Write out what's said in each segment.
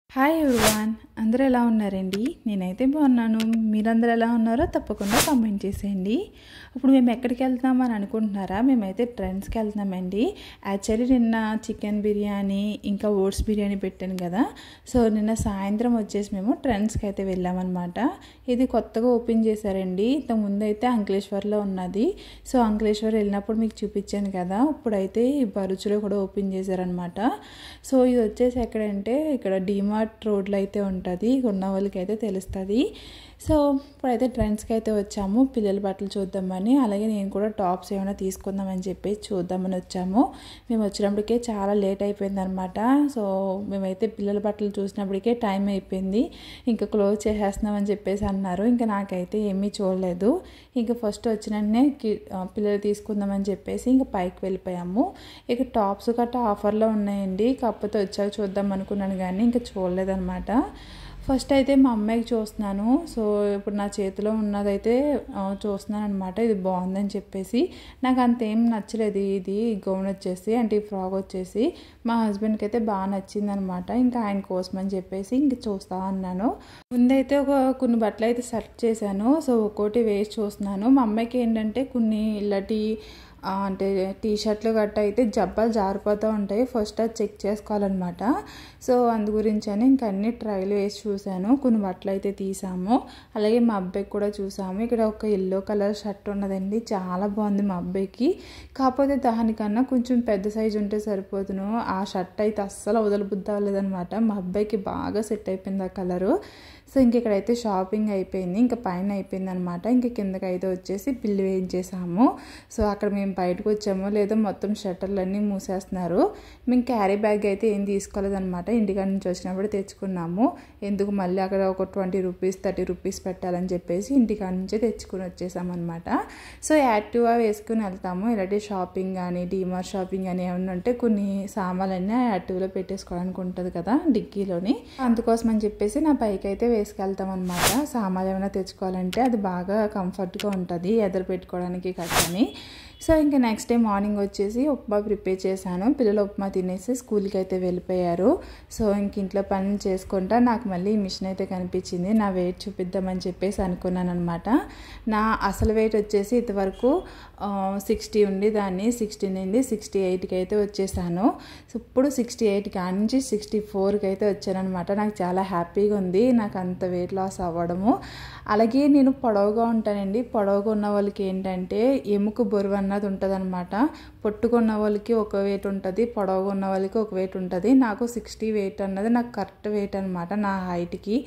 Hi everyone అందరూ ఎలా ఉన్నారండి నేనైతే బాగున్నాను మీరందరూ ఎలా ఉన్నారో తప్పకుండా కామెంట్ చేసేయండి ఇప్పుడు మేము ఎక్కడికి వెళ్తున్నామని అనుకుంటున్నారా మేమైతే ట్రెండ్స్కి వెళ్తున్నామండి యాక్చువల్లీ నిన్న చికెన్ బిర్యానీ ఇంకా ఓట్స్ బిర్యానీ పెట్టాను కదా సో నిన్న సాయంత్రం వచ్చేసి మేము ట్రెండ్స్కి అయితే వెళ్ళామన్నమాట ఇది కొత్తగా ఓపెన్ చేశారండి ఇంతకుముందు అయితే అంకలేశ్వర్లో ఉన్నది సో అంకలేశ్వర్ వెళ్ళినప్పుడు మీకు చూపించాను కదా ఇప్పుడైతే ఈ బరుచులో కూడా ఓపెన్ చేశారనమాట సో ఇది వచ్చేసి ఎక్కడంటే ఇక్కడ డిమార్ట్ రోడ్లో అయితే ఉంటుంది ఉన్న వాళ్ళకి అయితే తెలుస్తుంది సో ఇప్పుడైతే ట్రెండ్స్కి అయితే వచ్చాము పిల్లల బట్టలు చూద్దామని అలాగే నేను కూడా టాప్స్ ఏమైనా తీసుకుందామని చెప్పి చూద్దామని వచ్చాము మేము వచ్చినప్పటికే చాలా లేట్ అయిపోయింది అనమాట సో మేమైతే పిల్లల బట్టలు చూసినప్పటికే టైం అయిపోయింది ఇంకా క్లోజ్ చేసేస్తున్నామని చెప్పేసి అన్నారు ఇంకా నాకైతే ఏమీ చూడలేదు ఇంకా ఫస్ట్ వచ్చిననే పిల్లలు తీసుకుందామని చెప్పేసి ఇంకా పైకి వెళ్ళిపోయాము ఇక టాప్స్ గట్ట ఆఫర్లో ఉన్నాయండి కాకపోతే వచ్చాక చూద్దాం అనుకున్నాను కానీ ఇంకా చూడలేదన్నమాట ఫస్ట్ అయితే మా అమ్మాయికి చూస్తున్నాను సో ఇప్పుడు నా చేతిలో ఉన్నదైతే చూస్తున్నాను అనమాట ఇది బాగుందని చెప్పేసి నాకు అంతేం నచ్చలేదు ఇది గౌన్ వచ్చేసి అంటే ఈ ఫ్రాక్ వచ్చేసి మా హస్బెండ్కి అయితే బాగా నచ్చింది అనమాట ఇంకా ఆయన కోసం అని చెప్పేసి ఇంక చూస్తా అన్నాను ముందైతే ఒక కొన్ని బట్టలు అయితే సెలెక్ట్ చేశాను సో ఒక్కోటి వేసి చూస్తున్నాను మా అమ్మాయికి ఏంటంటే కొన్ని ఇలాంటి అంటే టీ షర్ట్లు గట్ట అయితే జబ్బాలు జారిపోతూ ఉంటాయి ఫస్ట్ అది చెక్ చేసుకోవాలన్నమాట సో అందు గురించి అని ఇంక అన్ని ట్రైల్ వేసి చూశాను కొన్ని బట్టలు అయితే తీసాము అలాగే మా అబ్బాయికి కూడా చూసాము ఇక్కడ ఒక ఎల్లో కలర్ షర్ట్ ఉన్నదండి చాలా బాగుంది మా అబ్బాయికి కాకపోతే దానికన్నా కొంచెం పెద్ద సైజు ఉంటే సరిపోతును ఆ షర్ట్ అయితే అస్సలు వదలబుద్ధి అవ్వలేదనమాట మా అబ్బాయికి బాగా సెట్ అయిపోయింది ఆ కలరు సో ఇంక ఇక్కడైతే షాపింగ్ అయిపోయింది ఇంకా పైన అయిపోయింది అనమాట ఇంకా కిందకి అయితే వచ్చేసి బిల్లు వేయించేసాము సో అక్కడ మేము బయటకు వచ్చామో లేదో మొత్తం షట్టర్లు అన్నీ మూసేస్తున్నారు మేము క్యారీ బ్యాగ్ అయితే ఏం తీసుకోలేదన్నమాట ఇంటికాడ నుంచి వచ్చినప్పుడు తెచ్చుకున్నాము ఎందుకు మళ్ళీ అక్కడ ఒక ట్వంటీ రూపీస్ థర్టీ రూపీస్ పెట్టాలని చెప్పేసి ఇంటికాడ నుంచే తెచ్చుకుని వచ్చేసామన్నమాట సో యాక్టివ్గా వేసుకుని వెళ్తాము ఇలాంటి షాపింగ్ కానీ డీమార్ షాపింగ్ కానీ ఏమన్నా ఉంటే కొన్ని సామాన్లన్నీ యాక్టివ్లో పెట్టేసుకోవడానికి ఉంటుంది కదా డిక్కీలోని అందుకోసం అని చెప్పేసి నా బైక్ అయితే వేసుకెళ్తాం అనమాట సామాన్లు ఏమైనా తెచ్చుకోవాలంటే అది బాగా కంఫర్ట్గా ఉంటుంది ఎదురు పెట్టుకోవడానికి కట్టని సో ఇంకా నెక్స్ట్ డే మార్నింగ్ వచ్చేసి ఉప్మా ప్రిపేర్ చేశాను పిల్లలు ఉప్మా తినేసి స్కూల్కి అయితే వెళ్ళిపోయారు సో ఇంక ఇంట్లో పనులు చేసుకుంటా నాకు మళ్ళీ ఈ మిషన్ అయితే కనిపించింది నా వెయిట్ చూపిద్దామని చెప్పేసి అనుకున్నాను అనమాట నా అసలు వెయిట్ వచ్చేసి ఇంతవరకు సిక్స్టీ ఉండి దాన్ని సిక్స్టీ నుండి సిక్స్టీ ఎయిట్కి అయితే వచ్చేసాను సో ఇప్పుడు సిక్స్టీ ఎయిట్ కాడ నుంచి సిక్స్టీ ఫోర్కి అయితే వచ్చానమాట నాకు చాలా హ్యాపీగా ఉంది నాకు అంత వెయిట్ లాస్ అవ్వడము అలాగే నేను పొడవుగా ఉంటానండి పొడవుగా ఉన్న వాళ్ళకి ఏంటంటే ఎముక బరువు అన్నది ఉంటుంది అనమాట పొట్టుకున్న వాళ్ళకి ఒక వెయిట్ ఉంటుంది పొడవుగా ఉన్న వాళ్ళకి ఒక వెయిట్ ఉంటుంది నాకు సిక్స్టీ వెయిట్ అన్నది నాకు కరెక్ట్ వెయిట్ అనమాట నా హైట్కి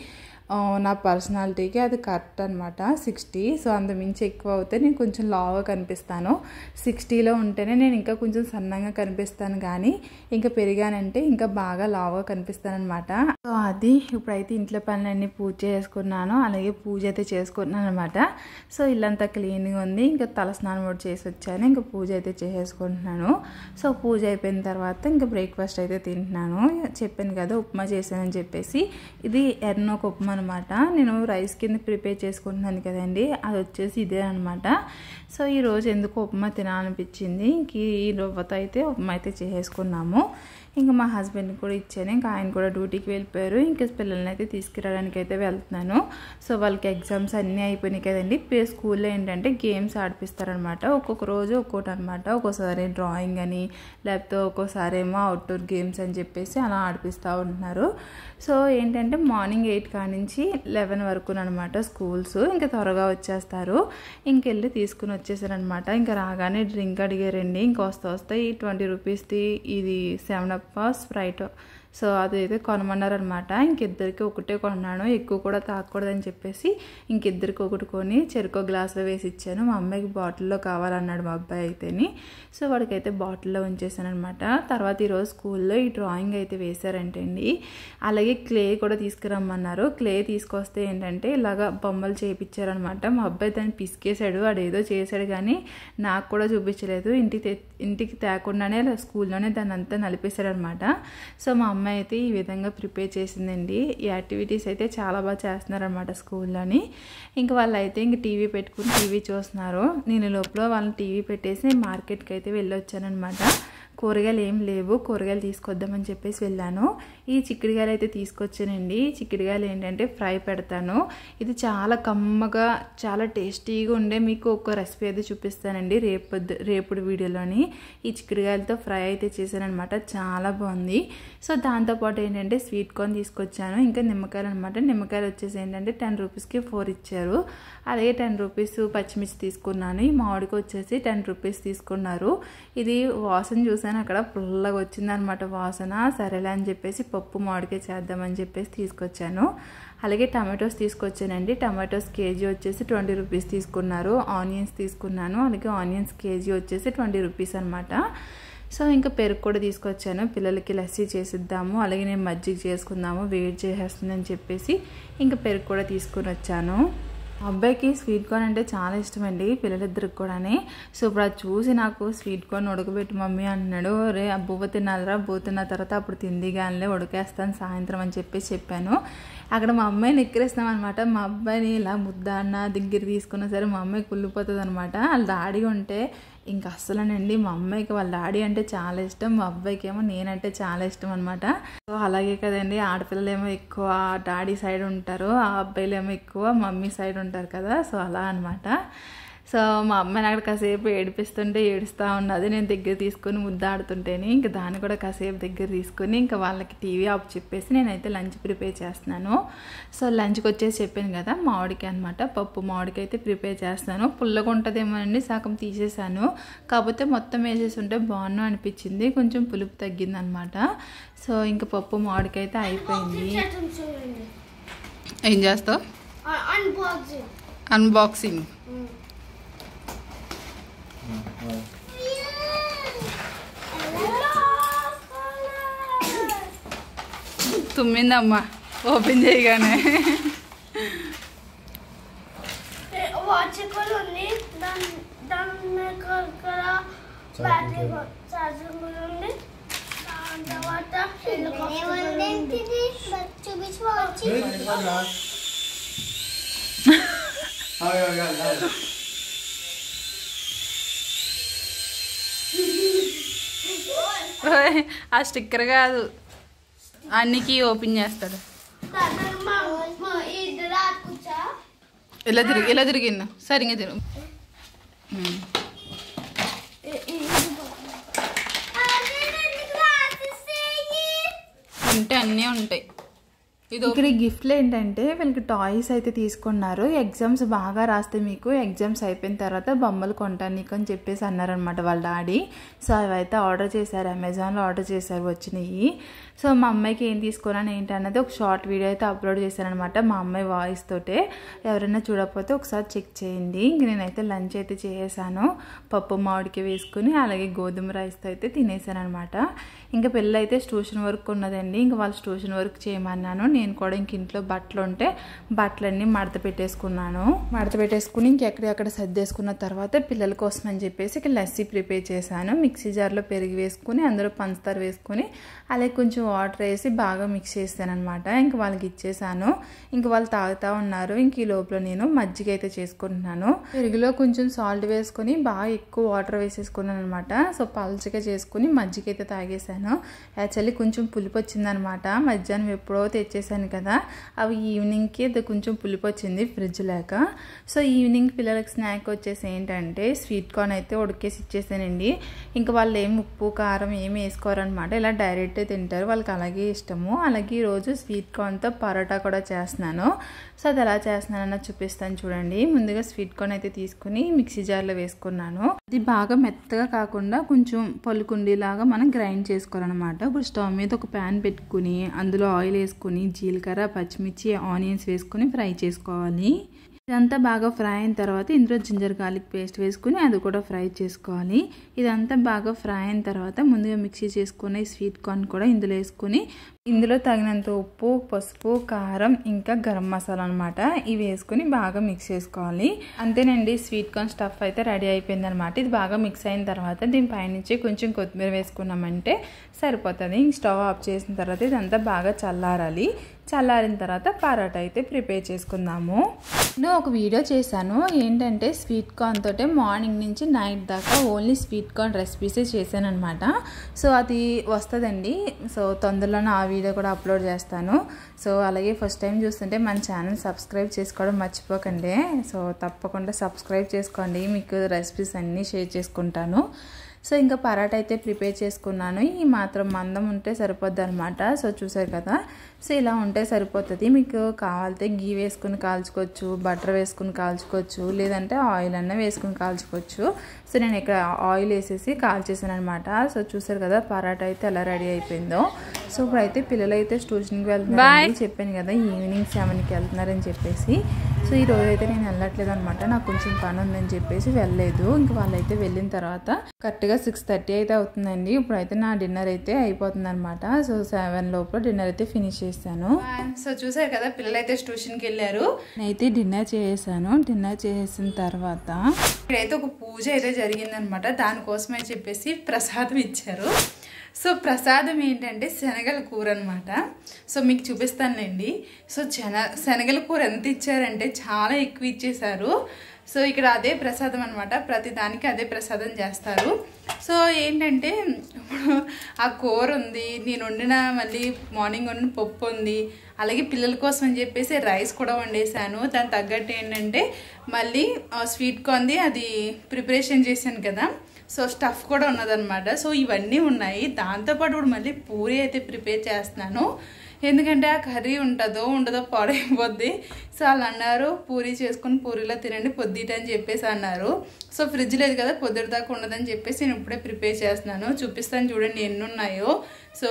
నా పర్సనాలిటీకి అది కరెక్ట్ అనమాట సిక్స్టీ సో అంత మించి ఎక్కువ అవుతే నేను కొంచెం లావుగా కనిపిస్తాను సిక్స్టీలో ఉంటేనే నేను ఇంకా కొంచెం సన్నంగా కనిపిస్తాను కానీ ఇంకా పెరిగానంటే ఇంకా బాగా లావుగా కనిపిస్తాను అనమాట సో అది ఇప్పుడైతే ఇంట్లో పనులన్నీ పూజ చేసుకున్నాను అలాగే పూజ అయితే చేసుకున్నాను అనమాట సో ఇల్లంతా క్లీన్గా ఉంది ఇంకా తలస్నానం కూడా చేసి వచ్చాను ఇంకా పూజ అయితే చేసేసుకుంటున్నాను సో పూజ అయిపోయిన తర్వాత ఇంకా బ్రేక్ఫాస్ట్ అయితే తింటున్నాను చెప్పాను కదా ఉప్మా చేశానని చెప్పేసి ఇది ఎర్నోక ఉప్మా అనమాట నేను రైస్ కింద ప్రిపేర్ చేసుకుంటున్నాను కదండి అది వచ్చేసి ఇదే అనమాట సో ఈరోజు ఎందుకు ఉప్మా తినాలనిపించింది ఇంక ఈ రవ్వతో అయితే ఉప్మా అయితే చేసేసుకున్నాము ఇంకా మా హస్బెండ్కి కూడా ఇచ్చాను ఇంకా ఆయన కూడా డ్యూటీకి వెళ్ళిపోయారు ఇంకా పిల్లల్ని అయితే తీసుకురావడానికి అయితే వెళ్తున్నాను సో వాళ్ళకి ఎగ్జామ్స్ అన్నీ అయిపోయినాయి కదండి స్కూల్లో ఏంటంటే గేమ్స్ ఆడిపిస్తారనమాట ఒక్కొక్క రోజు ఒక్కోటి అనమాట ఒక్కోసారి డ్రాయింగ్ అని లేకపోతే ఒక్కోసారి ఏమో అవుట్డోర్ గేమ్స్ అని చెప్పేసి అలా ఆడిపిస్తూ ఉంటున్నారు సో ఏంటంటే మార్నింగ్ ఎయిట్ కాడి నుంచి లెవెన్ వరకు అనమాట స్కూల్స్ ఇంకా త్వరగా వచ్చేస్తారు ఇంకెళ్ళి తీసుకుని వచ్చేసారనమాట ఇంకా రాగానే డ్రింక్ అడిగారండి ఇంకా వస్తా వస్తే ఈ ట్వంటీ రూపీస్ది ఇది సెవెన్ అప్ స్ప్రైట్ సో అదైతే కొనమన్నారనమాట ఇంకిద్దరికి ఒకటే కొన్నాను ఎక్కువ కూడా తాగకూడదని చెప్పేసి ఇంకిద్దరికి ఒకటి కొని చెరుకో గ్లాసులో వేసి ఇచ్చాను మా అమ్మాయికి బాటిల్లో కావాలన్నాడు మా అబ్బాయి అయితేని సో వాడికైతే బాటిల్లో ఉంచేసాను అనమాట తర్వాత ఈరోజు స్కూల్లో ఈ డ్రాయింగ్ అయితే వేశారంటండి అలాగే క్లే కూడా తీసుకురమ్మన్నారు క్లే తీసుకొస్తే ఏంటంటే ఇలాగా బొమ్మలు చేయించారనమాట మా అబ్బాయి దాన్ని పిసికేశాడు వాడు ఏదో చేశాడు కానీ నాకు కూడా చూపించలేదు ఇంటికి ఇంటికి తేకుండానే స్కూల్లోనే దాన్ని అంతా నలిపేశాడు అనమాట సో మా అమ్మాయి అయితే ఈ విధంగా ప్రిపేర్ చేసిందండి ఈ యాక్టివిటీస్ అయితే చాలా బాగా చేస్తున్నారనమాట స్కూల్లోని ఇంకా వాళ్ళు అయితే ఇంక టీవీ పెట్టుకుని టీవీ చూస్తున్నారు నేను లోపల వాళ్ళని టీవీ పెట్టేసి మార్కెట్కి అయితే వెళ్ళి వచ్చానమాట కూరగాయలు ఏం లేవు కూరగాయలు తీసుకొద్దామని చెప్పేసి వెళ్ళాను ఈ చిక్కుడుగాయలు అయితే తీసుకొచ్చానండి ఈ చిక్కుడుగాయలు ఏంటంటే ఫ్రై పెడతాను ఇది చాలా కమ్మగా చాలా టేస్టీగా ఉండే మీకు ఒక రెసిపీ అయితే చూపిస్తానండి రేపు రేపుడు వీడియోలోని ఈ చిక్కుడుగాయలతో ఫ్రై అయితే చేశానమాట చాలా బాగుంది సో దాంతోపాటు ఏంటంటే స్వీట్ కార్న్ తీసుకొచ్చాను ఇంకా నిమ్మకాయలు అనమాట నిమ్మకాయలు వచ్చేసి ఏంటంటే టెన్ రూపీస్కి ఫోర్ ఇచ్చారు అలాగే టెన్ రూపీస్ పచ్చిమిర్చి తీసుకున్నాను ఈ మామిడికి వచ్చేసి టెన్ రూపీస్ తీసుకున్నారు ఇది వాసన చూసాను అక్కడ పుల్లగా వచ్చిందనమాట వాసన సరేలే అని చెప్పేసి పప్పు మామిడికాయ చేద్దామని చెప్పేసి తీసుకొచ్చాను అలాగే టమాటోస్ తీసుకొచ్చానండి టమాటోస్ కేజీ వచ్చేసి ట్వంటీ రూపీస్ తీసుకున్నారు ఆనియన్స్ తీసుకున్నాను అలాగే ఆనియన్స్ కేజీ వచ్చేసి ట్వంటీ రూపీస్ అనమాట సో ఇంకా పెరుగు కూడా తీసుకొచ్చాను పిల్లలకి లస్సీ చేసిద్దాము అలాగే నేను మజ్జిగ చేసుకుందాము వేడి చేసేస్తుందని చెప్పేసి ఇంకా పెరుగు కూడా తీసుకుని వచ్చాను అబ్బాయికి స్వీట్ కార్న్ అంటే చాలా ఇష్టం అండి పిల్లలిద్దరికి కూడానే సో ఇప్పుడు అది చూసి నాకు స్వీట్ కార్న్ ఉడకబెట్టి మమ్మీ అన్నాడు రే ఆ బువ్వ తినాలరా బువ్వ తిన్న తర్వాత అప్పుడు తింది కానీ ఉడకేస్తాను సాయంత్రం అని చెప్పేసి చెప్పాను అక్కడ మా అమ్మాయిని ఎక్కిరిస్తాం అనమాట మా అబ్బాయిని ఇలా ముద్ద అన్న దగ్గర తీసుకున్నా సరే మా అమ్మాయి కుళ్ళిపోతుంది అనమాట వాళ్ళ డాడీ ఉంటే ఇంకా అస్సలనండి మా అమ్మాయికి వాళ్ళ డాడీ అంటే చాలా ఇష్టం మా అబ్బాయికి ఏమో నేనంటే చాలా ఇష్టం అనమాట సో అలాగే కదండి ఆడపిల్లలు ఏమో ఎక్కువ డాడీ సైడ్ ఉంటారు ఆ అబ్బాయిలు ఏమో ఎక్కువ మమ్మీ సైడ్ ఉంటారు కదా సో అలా అనమాట సో మా అమ్మాయిని అక్కడ కాసేపు ఏడిపిస్తుంటే ఏడుస్తూ ఉన్నది నేను దగ్గర తీసుకొని ముద్దాడుతుంటేనే ఇంకా దాన్ని కూడా కాసేపు దగ్గర తీసుకొని ఇంకా వాళ్ళకి టీవీ ఆఫ్ చెప్పేసి నేనైతే లంచ్ ప్రిపేర్ చేస్తున్నాను సో లంచ్కి వచ్చేసి చెప్పాను కదా మామిడికాయ అనమాట పప్పు మామిడికాయ అయితే ప్రిపేర్ చేస్తాను పుల్లగా ఉంటుందేమో అండి సగం తీసేసాను కాకపోతే మొత్తం వేసేసి ఉంటే బాగున్నా అనిపించింది కొంచెం పులుపు తగ్గింది అనమాట సో ఇంకా పప్పు మామిడికాయ అయితే అయిపోయింది ఏం చేస్తావు అన్బాక్సింగ్ అన్బాక్సింగ్ తుమ్మిందమ్మా ఓపెన్ చేయగానే వాచ్ కూడా ఉంది దాని దాని ఇక్కడ బ్యాటరీ ఛార్జింగ్ కూడా ఉంది దాని తర్వాత చూపించి వాచ్ ఓయ్, ఆ స్టిక్కర్ కాదు అన్నికి ఓపెన్ చేస్తాడు ఇది రాకుచ్చా ఇలా తిరిగి ఇలా తిరిగింది సరిగా తిరుగు ఉమ్. ఉంటే అన్నీ ఉంటాయి ఇది ఇక్కడ గిఫ్ట్లు ఏంటంటే వీళ్ళకి టాయ్స్ అయితే తీసుకున్నారు ఎగ్జామ్స్ బాగా రాస్తే మీకు ఎగ్జామ్స్ అయిపోయిన తర్వాత బొమ్మలు కొంటాను నీకు అని చెప్పేసి అన్నారనమాట వాళ్ళ డాడీ సో అవి అయితే ఆర్డర్ చేశారు అమెజాన్లో ఆర్డర్ చేశారు వచ్చినాయి సో మా అమ్మాయికి ఏం తీసుకున్నాను ఏంటి అన్నది ఒక షార్ట్ వీడియో అయితే అప్లోడ్ చేశానమాట మా అమ్మాయి వాయిస్ తోటే ఎవరైనా చూడకపోతే ఒకసారి చెక్ చేయండి ఇంక నేనైతే లంచ్ అయితే చేసేసాను పప్పు మామిడికి వేసుకుని అలాగే గోధుమ రైస్తో అయితే తినేసాను అనమాట ఇంకా పిల్లలు అయితే ట్యూషన్ వర్క్ ఉన్నదండి ఇంకా వాళ్ళు ట్యూషన్ వర్క్ చేయమన్నాను నేను కూడా ఇంక ఇంట్లో బట్టలు ఉంటే బట్టలన్నీ మడత పెట్టేసుకున్నాను మడత పెట్టేసుకుని ఇంకెక్కడెక్కడ సర్దేసుకున్న తర్వాత పిల్లల కోసం అని చెప్పేసి ఇక లస్సీ ప్రిపేర్ చేశాను మిక్సీ జార్లో పెరిగి వేసుకుని అందులో పంచదార వేసుకుని అలాగే కొంచెం వాటర్ వేసి బాగా మిక్స్ చేస్తాను అనమాట ఇంక వాళ్ళకి ఇచ్చేసాను ఇంక వాళ్ళు తాగుతూ ఉన్నారు ఇంక ఈ లోపల నేను మజ్జిగ అయితే చేసుకుంటున్నాను పెరుగులో కొంచెం సాల్ట్ వేసుకొని బాగా ఎక్కువ వాటర్ వేసేసుకున్నాను అనమాట సో పల్చగా చేసుకుని మజ్జిగ అయితే తాగేసాను యాక్చువల్లీ కొంచెం పులుపు వచ్చిందనమాట మధ్యాహ్నం ఎప్పుడో తెచ్చేసాను కదా అవి ఈవినింగ్కి అది కొంచెం పులుపు వచ్చింది ఫ్రిడ్జ్ లేక సో ఈవినింగ్ పిల్లలకి స్నాక్ వచ్చేసి ఏంటంటే స్వీట్ కార్న్ అయితే ఉడికేసి ఇచ్చేసానండి ఇంకా వాళ్ళు ఏం ఉప్పు కారం ఏమి వేసుకోరనమాట ఇలా డైరెక్ట్ తింటారు వాళ్ళకి అలాగే ఇష్టము అలాగే ఈరోజు స్వీట్ కార్న్తో పరోటా కూడా చేస్తున్నాను సో అది ఎలా చేస్తున్నానన్న చూపిస్తాను చూడండి ముందుగా స్వీట్ కార్న్ అయితే తీసుకుని మిక్సీ జార్లో వేసుకున్నాను అది బాగా మెత్తగా కాకుండా కొంచెం పలుకుండేలాగా మనం గ్రైండ్ చేసుకోవాలన్నమాట ఇప్పుడు స్టవ్ మీద ఒక ప్యాన్ పెట్టుకుని అందులో ఆయిల్ వేసుకుని జీలకర్ర పచ్చిమిర్చి ఆనియన్స్ వేసుకుని ఫ్రై చేసుకోవాలి ఇదంతా బాగా ఫ్రై అయిన తర్వాత ఇందులో జింజర్ గార్లిక్ పేస్ట్ వేసుకుని అది కూడా ఫ్రై చేసుకోవాలి ఇదంతా బాగా ఫ్రై అయిన తర్వాత ముందుగా మిక్సీ చేసుకున్న ఈ స్వీట్ కార్న్ కూడా ఇందులో వేసుకుని ఇందులో తగినంత ఉప్పు పసుపు కారం ఇంకా గరం మసాలా అనమాట ఇవి వేసుకుని బాగా మిక్స్ చేసుకోవాలి అంతేనండి స్వీట్ కార్న్ స్టఫ్ అయితే రెడీ అయిపోయింది అనమాట ఇది బాగా మిక్స్ అయిన తర్వాత దీని పైనుంచి కొంచెం కొత్తిమీర వేసుకున్నామంటే సరిపోతుంది ఇంక స్టవ్ ఆఫ్ చేసిన తర్వాత ఇదంతా బాగా చల్లారాలి చల్లారిన తర్వాత పరోటా అయితే ప్రిపేర్ చేసుకుందాము నేను ఒక వీడియో చేశాను ఏంటంటే స్వీట్ కార్న్ తోటే మార్నింగ్ నుంచి నైట్ దాకా ఓన్లీ స్వీట్ కార్న్ రెసిపీసే చేశాను అనమాట సో అది వస్తుందండి సో తొందరలోనే ఆ వీడియో కూడా అప్లోడ్ చేస్తాను సో అలాగే ఫస్ట్ టైం చూస్తుంటే మన ఛానల్ సబ్స్క్రైబ్ చేసుకోవడం మర్చిపోకండి సో తప్పకుండా సబ్స్క్రైబ్ చేసుకోండి మీకు రెసిపీస్ అన్నీ షేర్ చేసుకుంటాను సో ఇంకా పరాటా అయితే ప్రిపేర్ చేసుకున్నాను ఈ మాత్రం మందం ఉంటే సరిపోద్ది అనమాట సో చూసారు కదా సో ఇలా ఉంటే సరిపోతుంది మీకు కావాలితే గీ వేసుకుని కాల్చుకోవచ్చు బటర్ వేసుకుని కాల్చుకోవచ్చు లేదంటే ఆయిల్ అన్న వేసుకుని కాల్చుకోవచ్చు సో నేను ఇక్కడ ఆయిల్ వేసేసి కాల్చేసాను అనమాట సో చూసారు కదా పరాటా అయితే ఎలా రెడీ అయిపోయిందో సో ఇప్పుడైతే పిల్లలు అయితే ట్యూషన్కి వెళ్తున్నారు చెప్పాను కదా ఈవినింగ్ సెవెన్కి వెళ్తున్నారని చెప్పేసి సో ఈ రోజు అయితే నేను వెళ్ళట్లేదు అనమాట నాకు కొంచెం పని ఉందని చెప్పేసి వెళ్ళలేదు ఇంకా వాళ్ళైతే వెళ్ళిన తర్వాత కరెక్ట్గా సిక్స్ థర్టీ అయితే అవుతుందండి ఇప్పుడైతే నా డిన్నర్ అయితే అయిపోతుంది అనమాట సో సెవెన్ లోపల డిన్నర్ అయితే ఫినిష్ చేశాను సో చూసారు కదా పిల్లలు అయితే ట్యూషన్కి వెళ్ళారు నేనైతే డిన్నర్ చేసాను డిన్నర్ చేసిన తర్వాత ఇక్కడైతే ఒక పూజ అయితే జరిగిందనమాట దానికోసమే చెప్పేసి ప్రసాదం ఇచ్చారు సో ప్రసాదం ఏంటంటే శనగల కూర అనమాట సో మీకు చూపిస్తానులేండి సో శన శనగల కూర ఎంత ఇచ్చారంటే చాలా ఎక్కువ ఇచ్చేశారు సో ఇక్కడ అదే ప్రసాదం అనమాట ప్రతి దానికి అదే ప్రసాదం చేస్తారు సో ఏంటంటే ఇప్పుడు ఆ కూర ఉంది నేను వండిన మళ్ళీ మార్నింగ్ వండిన పప్పు ఉంది అలాగే పిల్లల కోసం అని చెప్పేసి రైస్ కూడా వండేసాను దాని తగ్గట్టు ఏంటంటే మళ్ళీ స్వీట్ కొంది అది ప్రిపరేషన్ చేశాను కదా సో స్టఫ్ కూడా ఉన్నదనమాట సో ఇవన్నీ ఉన్నాయి దాంతోపాటు ఇప్పుడు మళ్ళీ పూరి అయితే ప్రిపేర్ చేస్తున్నాను ఎందుకంటే ఆ కర్రీ ఉంటుందో ఉండదో పాడైపోద్ది సో వాళ్ళు అన్నారు పూరి చేసుకుని పూరిలో తినండి పొద్దుట అని చెప్పేసి అన్నారు సో ఫ్రిడ్జ్ లేదు కదా పొద్దుట దాకా ఉండదని చెప్పేసి నేను ఇప్పుడే ప్రిపేర్ చేస్తున్నాను చూపిస్తాను చూడండి ఎన్ని ఉన్నాయో సో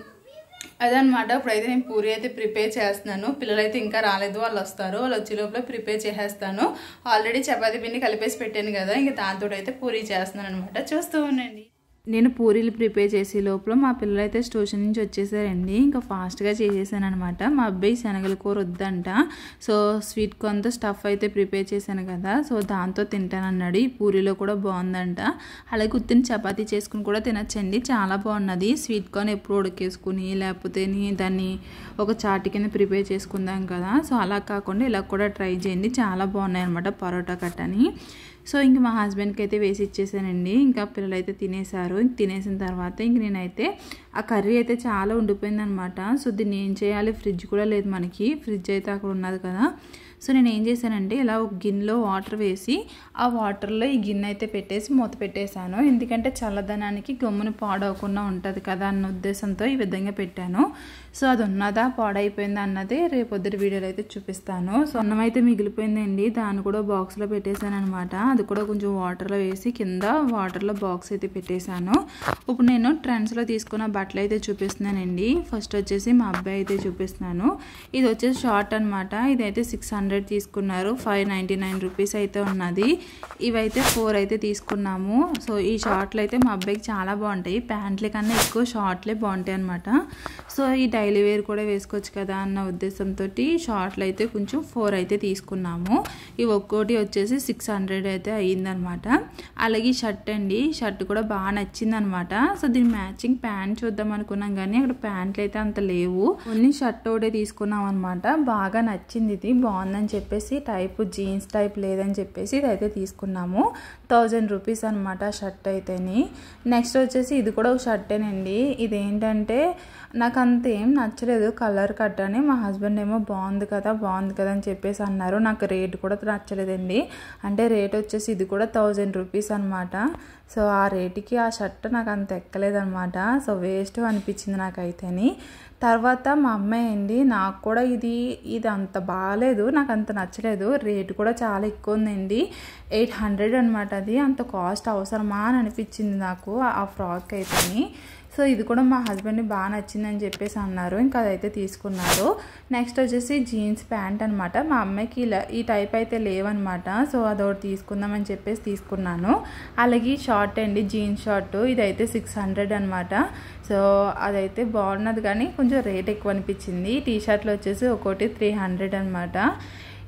అదనమాట ఇప్పుడైతే నేను పూరి అయితే ప్రిపేర్ చేస్తున్నాను పిల్లలైతే ఇంకా రాలేదు వాళ్ళు వస్తారు వాళ్ళు వచ్చే లోపల ప్రిపేర్ చేసేస్తాను ఆల్రెడీ చపాతీ పిండి కలిపేసి పెట్టాను కదా ఇంకా దాంతో అయితే పూరి చేస్తున్నాను అనమాట చూస్తూ ఉండండి నేను పూరీలు ప్రిపేర్ చేసే లోపల మా పిల్లలు అయితే స్టేషన్ నుంచి వచ్చేసారండి ఇంకా ఫాస్ట్గా చేసేసాను అనమాట మా అబ్బాయి శనగల కూర వద్దంట సో స్వీట్ కొంత స్టఫ్ అయితే ప్రిపేర్ చేశాను కదా సో దాంతో తింటానన్నాడు ఈ పూరీలో కూడా బాగుందంట అలాగే గుర్తిని చపాతీ చేసుకుని కూడా తినచ్చండి చాలా బాగున్నది స్వీట్ కార్న్ ఎప్పుడు ఉడకేసుకుని లేకపోతే దాన్ని ఒక చాటి కింద ప్రిపేర్ చేసుకుందాం కదా సో అలా కాకుండా ఇలా కూడా ట్రై చేయండి చాలా బాగున్నాయి అనమాట పరోటా కట్టని సో ఇంక మా హస్బెండ్కి అయితే వేసి ఇచ్చేసానండి ఇంకా పిల్లలు అయితే తినేసారు ఇంక తినేసిన తర్వాత ఇంక నేనైతే ఆ కర్రీ అయితే చాలా ఉండిపోయిందనమాట సో దీన్ని ఏం చేయాలి ఫ్రిడ్జ్ కూడా లేదు మనకి ఫ్రిడ్జ్ అయితే అక్కడ ఉన్నది కదా సో నేను ఏం చేశానంటే ఇలా ఒక గిన్నెలో వాటర్ వేసి ఆ వాటర్లో ఈ గిన్నె అయితే పెట్టేసి మూత పెట్టేశాను ఎందుకంటే చల్లదనానికి గమ్మున పాడవకుండా ఉంటుంది కదా అన్న ఉద్దేశంతో ఈ విధంగా పెట్టాను సో అది ఉన్నదా పాడైపోయిందా అన్నది రేపొద్దుటి వీడియోలో అయితే చూపిస్తాను సో అన్నం అయితే మిగిలిపోయిందండి దాన్ని కూడా బాక్స్లో పెట్టేశాను అనమాట అది కూడా కొంచెం వాటర్లో వేసి కింద వాటర్లో బాక్స్ అయితే పెట్టేశాను ఇప్పుడు నేను ట్రెండ్స్లో తీసుకున్న బట్టలు అయితే చూపిస్తున్నానండి ఫస్ట్ వచ్చేసి మా అబ్బాయి అయితే చూపిస్తున్నాను ఇది వచ్చేసి షార్ట్ అనమాట ఇదైతే సిక్స్ హండ్రెడ్ తీసుకున్నారు ఫైవ్ నైంటీ నైన్ రూపీస్ అయితే ఉన్నది ఇవైతే ఫోర్ అయితే తీసుకున్నాము సో ఈ షార్ట్లు అయితే మా అబ్బాయికి చాలా బాగుంటాయి ప్యాంట్ల కన్నా ఎక్కువ షార్ట్లే బాగుంటాయి అనమాట సో ఈ డైలీ వేర్ కూడా వేసుకోవచ్చు కదా అన్న ఉద్దేశంతో షార్ట్లు అయితే కొంచెం ఫోర్ అయితే తీసుకున్నాము ఇవి ఒక్కోటి వచ్చేసి సిక్స్ హండ్రెడ్ అయితే అయ్యిందనమాట అలాగే షర్ట్ అండి షర్ట్ కూడా బాగా నచ్చింది అనమాట సో దీని మ్యాచింగ్ ప్యాంట్ చూద్దాం అనుకున్నాం కానీ అక్కడ ప్యాంట్లు అయితే అంత లేవు ఓన్లీ షర్ట్ ఒకటే తీసుకున్నాం అనమాట బాగా నచ్చింది ఇది బాగుందని చెప్పేసి టైప్ జీన్స్ టైప్ లేదని చెప్పేసి ఇది అయితే తీసుకున్నాము థౌజండ్ రూపీస్ అనమాట షర్ట్ అయితేని నెక్స్ట్ వచ్చేసి ఇది కూడా ఒక షర్టేనండి ఇదేంటంటే నాకు అంత ఏం నచ్చలేదు కలర్ కట్ అని మా హస్బెండ్ ఏమో బాగుంది కదా బాగుంది కదా అని చెప్పేసి అన్నారు నాకు రేట్ కూడా నచ్చలేదండి అంటే రేట్ వచ్చేసి ఇది కూడా థౌజండ్ రూపీస్ అనమాట సో ఆ రేటుకి ఆ షర్ట్ నాకు అంత ఎక్కలేదనమాట సో వేస్ట్ అనిపించింది నాకైతేని తర్వాత మా అమ్మాయి అండి నాకు కూడా ఇది ఇది అంత బాగాలేదు నాకు అంత నచ్చలేదు రేటు కూడా చాలా ఎక్కువ ఉందండి ఎయిట్ హండ్రెడ్ అనమాట అది అంత కాస్ట్ అవసరమా అని అనిపించింది నాకు ఆ ఫ్రాక్ అయితేని సో ఇది కూడా మా హస్బెండ్ని బాగా నచ్చిందని చెప్పేసి అన్నారు ఇంకా అదైతే తీసుకున్నారు నెక్స్ట్ వచ్చేసి జీన్స్ ప్యాంట్ అనమాట మా అమ్మాయికి ఇలా ఈ టైప్ అయితే లేవన్నమాట సో అదొకటి తీసుకుందామని చెప్పేసి తీసుకున్నాను అలాగే షార్ట్ అండి జీన్స్ షార్ట్ ఇదైతే సిక్స్ హండ్రెడ్ అనమాట సో అదైతే బాగున్నది కానీ కొంచెం రేట్ ఎక్కువ అనిపించింది టీ షర్ట్లు వచ్చేసి ఒకటి త్రీ హండ్రెడ్ అనమాట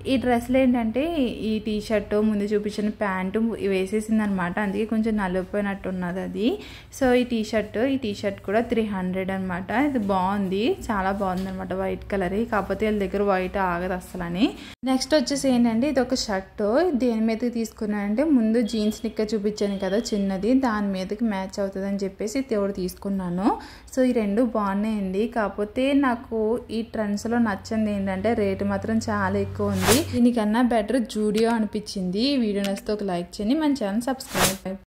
ఈ డ్రెస్లో ఏంటంటే ఈ టీ షర్ట్ ముందు చూపించిన ప్యాంటు వేసేసింది అనమాట అందుకే కొంచెం నలిగిపోయినట్టు ఉన్నది అది సో ఈ టీ షర్ట్ ఈ టీ షర్ట్ కూడా త్రీ హండ్రెడ్ అనమాట ఇది బాగుంది చాలా బాగుంది అనమాట వైట్ కలర్ కాకపోతే వీళ్ళ దగ్గర వైట్ ఆగదు అసలని నెక్స్ట్ వచ్చేసి ఏంటంటే ఇది ఒక షర్ట్ దేని మీదకి తీసుకున్నానంటే ముందు జీన్స్ నిక్క చూపించాను కదా చిన్నది దాని మీదకి మ్యాచ్ అవుతుంది అని చెప్పేసి తోడు తీసుకున్నాను సో ఈ రెండు బాగున్నాయండి కాకపోతే నాకు ఈ ట్రెండ్స్లో నచ్చింది ఏంటంటే రేటు మాత్రం చాలా ఎక్కువ ఉంది దీనికన్నా బెటర్ జూడియో అనిపించింది ఈ వీడియో నచ్చితే ఒక లైక్ చేయండి మన ఛానల్ సబ్స్క్రైబ్